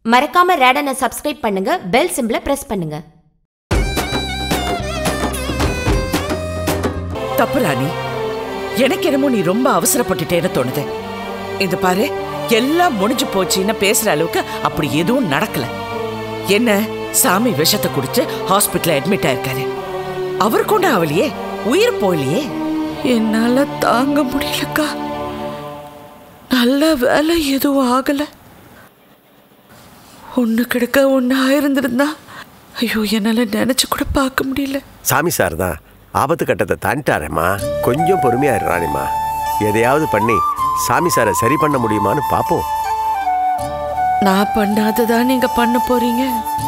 மறக்காம ரேடனை சப்ஸ்கிரைப் பண்ணுங்க பெல் சிம்பிளை பிரஸ் பண்ணுங்க தப்பு ராணி எனக்கு என்னமோ நீ ரொம்ப அவசரப்பட்டுட்டேன்னு தோணுது இது பாரு எல்லாம் முடிஞ்சு போச்சுன்னு பேசுற அளவுக்கு அப்படி எதுவும் நடக்கல என்ன சாமி விஷத்தை குடிச்சு ஹாஸ்பிட்டல் அட்மிட் ஆயிருக்காரு அவர் கொண்டு அவளையே உயிர் போகலையே என்னால தாங்க முடியலக்கா நல்ல வேலை எதுவும் ஆகல ஒண்ணு கிடக்க ஒண்ணு ஆயிருந்திருந்தா ஐயோ என்னால நினைச்சு கூட பார்க்க முடியல சாமி சார் தான் ஆபத்து கட்டத்தை தாண்டிட்டாரேம்மா கொஞ்சம் பொறுமையா இரு ராணிம்மா எதையாவது பண்ணி சாமி சாரை சரி பண்ண முடியுமான்னு பார்ப்போம் நான் பண்ணாததா நீங்க பண்ண போறீங்க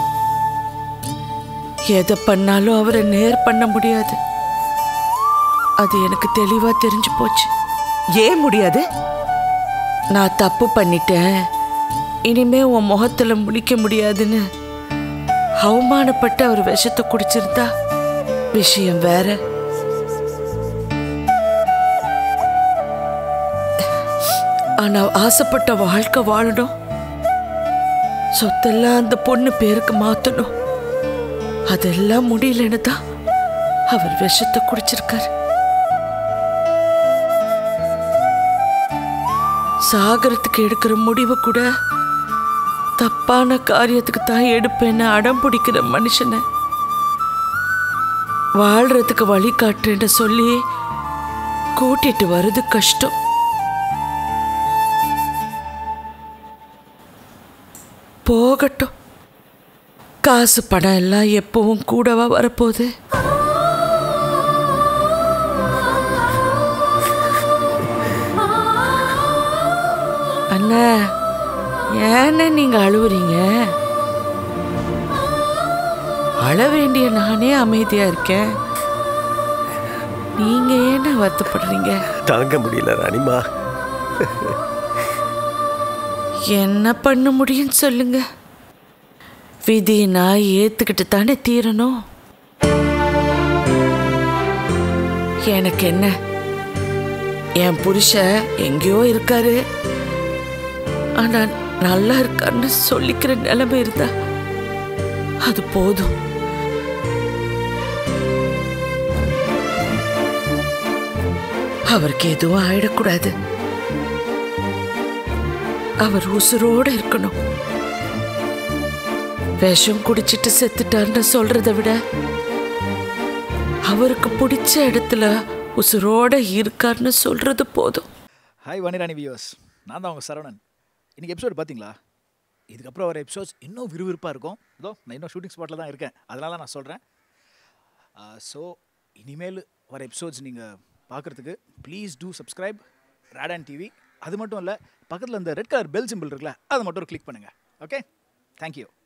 எதை பண்ணாலும் அவரை நேர் பண்ண முடியாது அது எனக்கு தெளிவா தெரிஞ்சு போச்சு ஏன் முடியாது நான் தப்பு பண்ணிட்டேன் இனிமே உன் முகத்துல முடிக்க முடியாதுன்னு அவமானப்பட்டு அவர் விஷத்தை குடிச்சிருந்தா விஷயம் வேற ஆனா ஆசைப்பட்ட வாழ்க்கை வாழணும் சொத்தெல்லாம் அந்த பொண்ணு பேருக்கு மாத்தணும் அதெல்லாம் முடியலன்னு தான் அவர் விஷத்தை குடிச்சிருக்காரு சாகரத்துக்கு எடுக்கிற முடிவு கூட தப்பான காரியத்துக்கு தான் எடுப்பேன்னு அடம் பிடிக்கிற மனுஷனை வாழ்றதுக்கு வழி காட்டுறேன்னு சொல்லி கூட்டிட்டு வர்றது கஷ்டம் போகட்டும் காசு பணம் எல்லாம் எப்பவும் கூடவா வரப்போகுது அண்ணா ஏன்னு நீங்க அழுவுறீங்க அழ வேண்டிய நானே அமைதியா இருக்கேன் நீங்க ஏன்னா வருத்தப்படுறீங்க தாங்க முடியல ராணிம்மா என்ன பண்ண முடியும்னு சொல்லுங்க விதியை நான் ஏத்துக்கிட்டு தானே தீரணும் எனக்கு என்ன என் புருஷன் எங்கேயோ இருக்காரு ஆனா நல்லா இருக்கான்னு சொல்லிக்கிற நிலைமை இருந்தா அது போதும் அவருக்கு எதுவும் ஆயிடக்கூடாது அவர் உசுரோட இருக்கணும் விஷம் குடிச்சிட்டு செத்துட்டார்னு சொல்றதை விட அவருக்கு பிடிச்ச இடத்துல உசுரோட இருக்கார்னு சொல்றது போதும் ஹாய் வனிராணி வியூவர்ஸ் நான் தான் உங்கள் சரவணன் இன்றைக்கி எபிசோடு பார்த்தீங்களா இதுக்கப்புறம் வர எபிசோட்ஸ் இன்னும் விறுவிறுப்பாக இருக்கும் இதோ நான் இன்னும் ஷூட்டிங் ஸ்பாட்டில் தான் இருக்கேன் அதனால நான் சொல்கிறேன் ஸோ இனிமேல் வர எபிசோட்ஸ் நீங்கள் பார்க்குறதுக்கு ப்ளீஸ் டூ சப்ஸ்கிரைப் ரேடான் டிவி அது மட்டும் இல்லை பக்கத்தில் இந்த ரெட் கலர் பெல் சிம்பிள் இருக்குல்ல அதை மட்டும் கிளிக் பண்ணுங்கள் ஓகே தேங்க்யூ